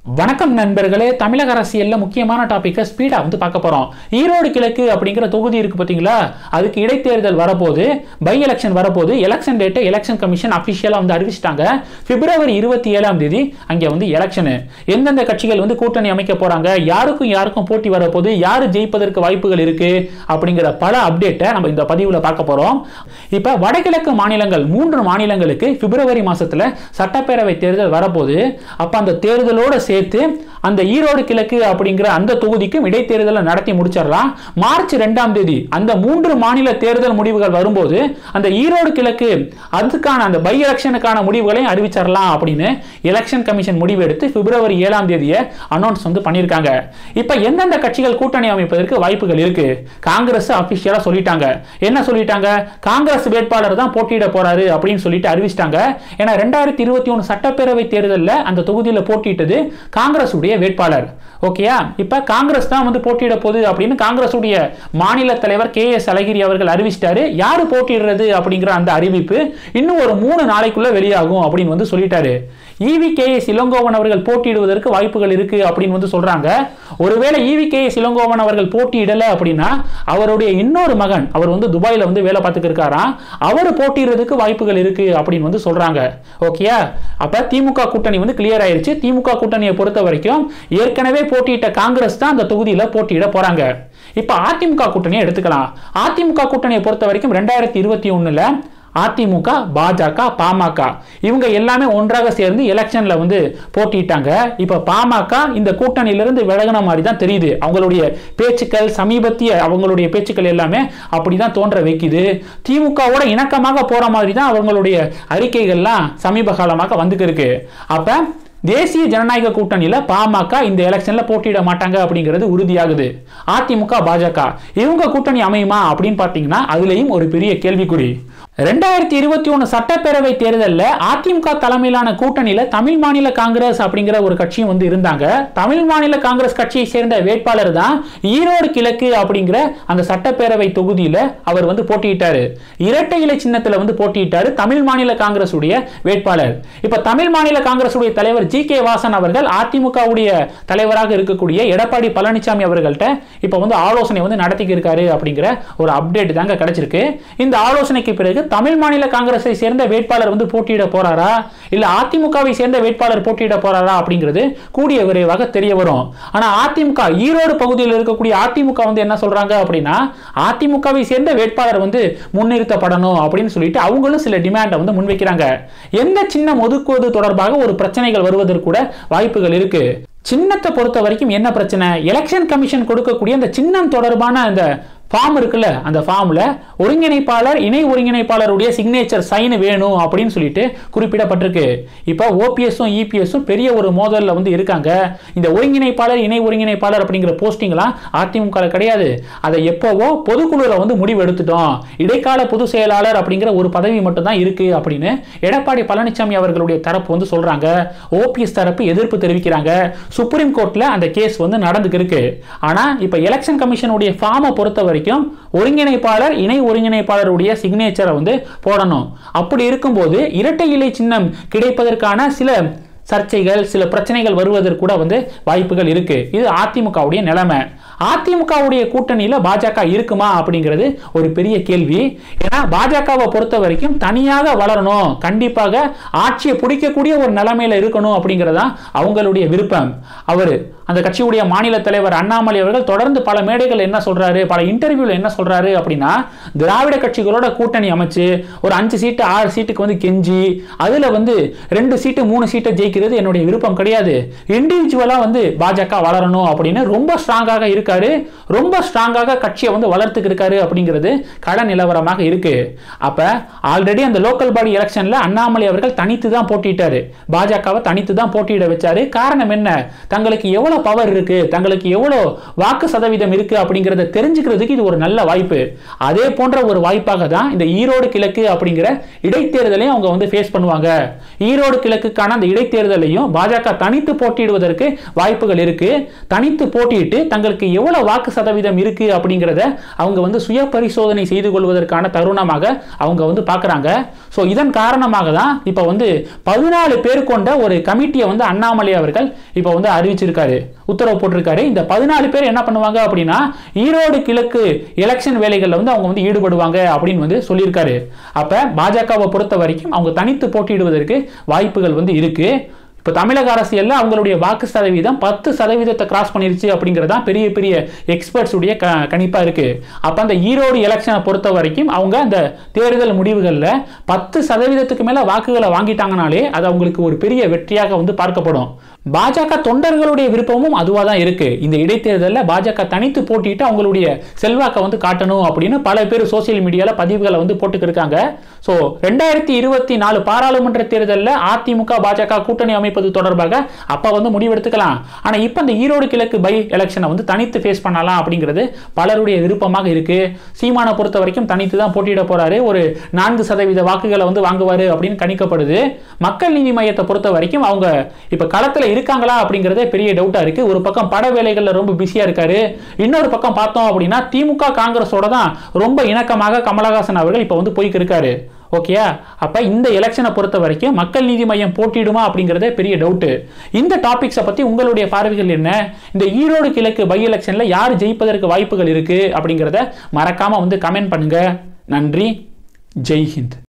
வணக்கம் நண்பர்களே தமிழக அரசியல்ல முக்கியமான டாபிக்கை ஸ்பீடா வந்து பார்க்க போறோம் ஈரோடு கிழக்கு அப்படிங்கிற தொகுதி இருக்கு பாத்தீங்களா அதுக்கு இடைத்தேர்தல் வரப்போது பை எலெக்ஷன் வரப்போது எலெக்ஷன் டேட்டை எலெக்ஷன் கமிஷன் அபிஷியலா வந்து அறிவிச்சிட்டாங்க பிப்ரவரி இருபத்தி ஏழாம் தேதி அங்கே வந்து எலெக்ஷனு எந்தெந்த கட்சிகள் வந்து கூட்டணி அமைக்க போறாங்க யாருக்கும் யாருக்கும் போட்டி வரப்போது யாரு ஜெயிப்பதற்கு வாய்ப்புகள் இருக்கு அப்படிங்கிற பல அப்டேட்டை நம்ம இந்த பதிவுல பார்க்க போறோம் இப்ப வடகிழக்கு மாநிலங்கள் மூன்று மாநிலங்களுக்கு பிப்ரவரி மாசத்துல சட்டப்பேரவை தேர்தல் வரப்போது அப்ப அந்த தேர்தலோட சேர்த்து அந்த ஈரோடு கிழக்கு அப்படிங்கிற அந்த தொகுதிக்கும் இடைத்தேர்தலை நடத்தி முடிச்சிடலாம் மார்ச் ரெண்டாம் தேதி அந்த மூன்று மாநில தேர்தல் முடிவுகள் வரும்போது அந்த ஈரோடு கிழக்கு அதுக்கான அந்த பை எலெக்ஷனுக்கான முடிவுகளையும் அறிவிச்சிடலாம் அப்படின்னு எலெக்ஷன் கமிஷன் முடிவு எடுத்து பிப்ரவரி ஏழாம் தேதியை அனௌன்ஸ் வந்து பண்ணியிருக்காங்க இப்போ எந்தெந்த கட்சிகள் கூட்டணி அமைப்பதற்கு வாய்ப்புகள் இருக்கு காங்கிரஸ் அபிஷியலா சொல்லிட்டாங்க என்ன சொல்லிட்டாங்க காங்கிரஸ் வேட்பாளர் தான் போட்டியிட போறாரு அப்படின்னு சொல்லிட்டு அறிவிச்சிட்டாங்க ஏன்னா ரெண்டாயிரத்தி இருபத்தி ஒன்று சட்டப்பேரவை தேர்தலில் அந்த தொகுதியில் போட்டியிட்டது காங்கிரஸ் உடைய வேட்பாளர் ஓகேயா இப்ப காங்கிரஸ் தான் வந்து போட்டியிட போகுது அப்படின்னு காங்கிரஸ் உடைய மாநில தலைவர் கே எஸ் அழகிரி அவர்கள் அறிவிச்சிட்டாரு யாரு போட்டியிடுறது அப்படிங்கிற அந்த அறிவிப்பு இன்னும் ஒரு மூணு நாளைக்குள்ள வெளியாகும் அப்படின்னு வந்து சொல்லிட்டாரு ஈவி கே எஸ் இளங்கோவன் அவர்கள் போட்டியிடுவதற்கு வாய்ப்புகள் இருக்கு அப்படின்னு வந்து சொல்றாங்க ஒருவேளை ஈவி கே எஸ் இளங்கோவன் அவர்கள் போட்டியிடல அப்படின்னா அவருடைய இன்னொரு மகன் அவர் வந்து துபாயில வந்து வேலை பார்த்துட்டு இருக்காராம் அவர் போட்டியிடுறதுக்கு வாய்ப்புகள் இருக்கு அப்படின்னு வந்து சொல்றாங்க ஓகேயா அப்ப திமுக கூட்டணி வந்து கிளியர் ஆயிருச்சு திமுக கூட்டணியை பொறுத்த வரைக்கும் ஏற்கனவே போட்டியிட்ட காங்கிரஸ் தான் அந்த தொகுதியில போட்டியிட போறாங்க இப்ப அதிமுக கூட்டணியை எடுத்துக்கலாம் அதிமுக கூட்டணியை பொறுத்த வரைக்கும் ரெண்டாயிரத்தி இருபத்தி ஒண்ணுல அதிமுக பாஜக பாமக இவங்க எல்லாமே ஒன்றாக சேர்ந்து எலெக்ஷன்ல வந்து போட்டிட்டாங்க இப்ப பாமக இந்த கூட்டணியிலிருந்து விலகின மாதிரி தான் தெரியுது அவங்களுடைய பேச்சுக்கள் சமீபத்திய அவங்களுடைய பேச்சுக்கள் எல்லாமே அப்படிதான் தோன்ற வைக்குது திமுகவோட இணக்கமாக போற மாதிரி தான் அவங்களுடைய அறிக்கைகள்லாம் சமீப காலமாக வந்துக்கு இருக்கு அப்ப தேசிய ஜனநாயக கூட்டணியில பாமக இந்த எலெக்ஷன்ல போட்டியிட மாட்டாங்க அப்படிங்கிறது உறுதியாகுது அதிமுக பாஜக இவங்க கூட்டணி அமையுமா அப்படின்னு பார்த்தீங்கன்னா அதுலயும் ஒரு பெரிய கேள்விக்குறி ரெண்டாயிரத்தி இருபத்தி ஒன்று சட்டப்பேரவை தேர்தலில் அதிமுக தலைமையிலான கூட்டணியில் தமிழ் மாநில காங்கிரஸ் அப்படிங்கிற ஒரு கட்சியும் வந்து இருந்தாங்க தமிழ் மாநில காங்கிரஸ் கட்சியை சேர்ந்த வேட்பாளர் தான் ஈரோடு கிழக்கு அப்படிங்கிற அந்த சட்டப்பேரவை தொகுதியில் அவர் வந்து போட்டியிட்டாரு இரட்டை இலை சின்னத்தில் வந்து போட்டியிட்டாரு தமிழ் மாநில காங்கிரஸ் உடைய வேட்பாளர் இப்போ தமிழ் மாநில காங்கிரஸ் உடைய தலைவர் ஜி கே வாசன் அவர்கள் அதிமுகவுடைய தலைவராக இருக்கக்கூடிய எடப்பாடி பழனிசாமி அவர்கள்ட்ட இப்போ வந்து ஆலோசனை வந்து நடத்திக்க இருக்காரு அப்படிங்கிற ஒரு அப்டேட் தாங்க கிடைச்சிருக்கு இந்த ஆலோசனைக்கு பிறகு தமிழ் மாநில காங்கிரஸை சேர்ந்த வேட்பாளர் வந்து போட்டியிட போறாரா இல்ல அதிமுகவை சேர்ந்த வேட்பாளர் போட்டியிட போறாரா அப்படிங்கிறது கூடிய விரைவாக தெரிய வரும் ஆனா அதிமுக ஈரோடு பகுதியில் இருக்கக்கூடிய அதிமுக வந்து என்ன சொல்றாங்க அப்படின்னா அதிமுகவை சேர்ந்த வேட்பாளர் வந்து முன்னிறுத்தப்படணும் அப்படின்னு சொல்லிட்டு அவங்களும் சில டிமாண்டை வந்து முன்வைக்கிறாங்க எந்த சின்னம் ஒதுக்குவது தொடர்பாக ஒரு பிரச்சனைகள் வருவதற்கு கூட வாய்ப்புகள் இருக்கு சின்னத்தை பொறுத்த வரைக்கும் என்ன பிரச்சனை எலெக்ஷன் கமிஷன் கொடுக்கக்கூடிய அந்த சின்னம் தொடர்பான அந்த ஃபார்ம் இருக்குல்ல அந்த ஃபார்மில் ஒருங்கிணைப்பாளர் இணை ஒருங்கிணைப்பாளருடைய சிக்னேச்சர் சைன் வேணும் அப்படின்னு சொல்லிட்டு குறிப்பிடப்பட்டிருக்கு இப்போ ஓபிஎஸும் இபிஎஸும் பெரிய ஒரு மோதலில் வந்து இருக்காங்க இந்த ஒருங்கிணைப்பாளர் இணை ஒருங்கிணைப்பாளர் அப்படிங்கிற போஸ்டிங்லாம் அதிமுக கிடையாது அதை எப்போவோ பொதுக்குழுவில் வந்து முடிவு எடுத்துட்டோம் இடைக்கால பொதுச் செயலாளர் அப்படிங்கிற ஒரு பதவி மட்டும் தான் இருக்கு அப்படின்னு எடப்பாடி பழனிசாமி அவர்களுடைய தரப்பு வந்து சொல்றாங்க ஓபிஎஸ் தரப்பு எதிர்ப்பு தெரிவிக்கிறாங்க சுப்ரீம் கோர்ட்ல அந்த கேஸ் வந்து நடந்துக்கு இருக்கு ஆனா இப்போ எலெக்ஷன் கமிஷனுடைய ஃபார்மை பொறுத்த வரைக்கும் ஒருங்கிணைப்பாளர் இணை ஒருங்கிணைப்பாளருடைய சிக்னேச்சரை வந்து போடணும் அப்படி இருக்கும்போது இரட்டை இலை சின்னம் கிடைப்பதற்கான சில சர்ச்சைகள் சில பிரச்சனைகள் வருவதற்கு கூட வந்து வாய்ப்புகள் இருக்கு இது அதிமுகவுடைய நிலைமை அதிமுகவுடைய கூட்டணியில் பாஜக இருக்குமா அப்படிங்கிறது ஒரு பெரிய கேள்வி ஏன்னா பாஜகவை பொறுத்த வரைக்கும் தனியாக வளரணும் கண்டிப்பாக ஆட்சியை பிடிக்கக்கூடிய ஒரு நிலைமையில இருக்கணும் அப்படிங்கிறதா அவங்களுடைய விருப்பம் அவர் அந்த கட்சியுடைய மாநில தலைவர் அண்ணாமலை அவர்கள் தொடர்ந்து பல மேடைகள் என்ன சொல்றாரு பல இன்டர்வியூல என்ன சொல்றாரு அப்படின்னா திராவிட கட்சிகளோட கூட்டணி அமைச்சு ஒரு அஞ்சு சீட்டு ஆறு சீட்டுக்கு வந்து கெஞ்சி அதுல வந்து ரெண்டு சீட்டு மூணு சீட்டை ஜெயிக்கிறது என்னுடைய விருப்பம் கிடையாது இண்டிவிஜுவலா வந்து பாஜக வளரணும் அப்படின்னு ரொம்ப ஸ்ட்ராங்காக இருக்காரு ரொம்ப ஸ்ட்ராங்காக கட்சியை வந்து வளர்த்துக்கு இருக்காரு அப்படிங்கிறது கள நிலவரமாக இருக்கு அப்ப ஆல்ரெடி அந்த லோக்கல் பாடி எலெக்ஷன்ல அண்ணாமலை அவர்கள் தனித்து தான் போட்டிட்டாரு பாஜகவை தனித்து தான் போட்டியிட வச்சாரு காரணம் என்ன தங்களுக்கு எவ்வளவு பவர் இருக்கு தங்களுக்கு எவ்வளவு வாக்கு சதவீதம் இருக்கு அப்படிங்கிறத தெரிஞ்சுக்கிறதுக்கு இது ஒரு நல்ல வாய்ப்பு அதே போன்ற ஒரு வாய்ப்பாக தான் இந்த ஈரோடு கிழக்கு அப்படிங்கிற இடைத்தேர்தலையும் அவங்க வந்து ஃபேஸ் பண்ணுவாங்க ஈரோடு கிழக்குக்கான அந்த இடைத்தேர்தல் தேர்தலையும் பாஜக தனித்து போட்டியிடுவதற்கு வாய்ப்புகள் இருக்கு தனித்து போட்டியிட்டு தங்களுக்கு எவ்வளவு வாக்கு சதவீதம் இருக்கு அப்படிங்கிறத அவங்க வந்து சுய பரிசோதனை செய்து கொள்வதற்கான தருணமாக அவங்க வந்து பார்க்குறாங்க ஸோ இதன் காரணமாக தான் இப்போ வந்து பதினாலு பேர் கொண்ட ஒரு கமிட்டியை வந்து அண்ணாமலை அவர்கள் இப்போ வந்து அறிவிச்சிருக்காரு உத்தரவு போட்டிருக்காரு இந்த பதினாலு பேர் என்ன பண்ணுவாங்க அப்படின்னா ஈரோடு கிழக்கு எலெக்ஷன் வேலைகளில் வந்து அவங்க வந்து ஈடுபடுவாங்க அப்படின்னு வந்து சொல்லியிருக்காரு அப்போ பாஜகவை பொறுத்த வரைக்கும் அவங்க தனித்து போட்டியிடுவதற்கு வாய்ப்புகள் வந்து இருக்கு இப்போ தமிழக அரசியலில் அவங்களுடைய வாக்கு சதவீதம் பத்து சதவீதத்தை கிராஸ் பண்ணிருச்சு அப்படிங்கிறதா பெரிய பெரிய எக்ஸ்பர்ட்ஸ் உடைய க கணிப்பாக இருக்கு அப்போ அந்த ஈரோடு எலெக்ஷனை பொறுத்த வரைக்கும் அவங்க அந்த தேர்தல் முடிவுகளில் பத்து சதவீதத்துக்கு மேலே வாக்குகளை வாங்கிட்டாங்கனாலே அது அவங்களுக்கு ஒரு பெரிய வெற்றியாக வந்து பார்க்கப்படும் பாஜக தொண்டர்களுடைய விருப்பமும் அதுவாக தான் இருக்கு இந்த இடைத்தேர்தலில் பாஜக தனித்து போட்டிட்டு அவங்களுடைய செல்வாக்கை வந்து காட்டணும் அப்படின்னு பல பேர் சோசியல் மீடியாவில் பதிவுகளை வந்து போட்டுக்கிருக்காங்க ஸோ ரெண்டாயிரத்தி இருபத்தி நாலு பாராளுமன்ற தேர்தலில் அதிமுக பாஜக கூட்டணி அமைப்பது தொடர்பாக அப்போ வந்து முடிவெடுத்துக்கலாம் ஆனால் இப்போ இந்த ஈரோடு கிழக்கு பை எலெக்ஷனை வந்து தனித்து ஃபேஸ் பண்ணலாம் அப்படிங்கிறது பலருடைய விருப்பமாக இருக்கு சீமானை பொறுத்த வரைக்கும் தனித்து தான் போட்டியிட போறாரு ஒரு நான்கு சதவீத வாக்குகளை வந்து வாங்குவாரு அப்படின்னு கணிக்கப்படுது மக்கள் நீதி மையத்தை பொறுத்த வரைக்கும் அவங்க இப்போ களத்தில் இருக்காங்களா அப்படிங்கிறதே பெரிய டவுட்டா இருக்கு ஒரு பக்கம் பட வேலைகளில் ரொம்ப பிஸியா இருக்காரு இன்னொரு பக்கம் பார்த்தோம் அப்படின்னா திமுக காங்கிரஸோட தான் ரொம்ப இணக்கமாக கமலஹாசன் அவர்கள் இப்போ வந்து போய்க்கு இருக்காரு ஓகேயா அப்ப இந்த எலெக்ஷனை பொறுத்த வரைக்கும் மக்கள் நீதி மையம் போட்டிடுமா அப்படிங்கிறதே பெரிய டவுட்டு இந்த டாபிக்ஸை பத்தி உங்களுடைய பார்வைகள் என்ன இந்த ஈரோடு கிழக்கு பை எலெக்ஷன்ல யார் ஜெயிப்பதற்கு வாய்ப்புகள் இருக்கு அப்படிங்கிறத மறக்காம வந்து கமெண்ட் பண்ணுங்க நன்றி ஜெய் ஹிந்த்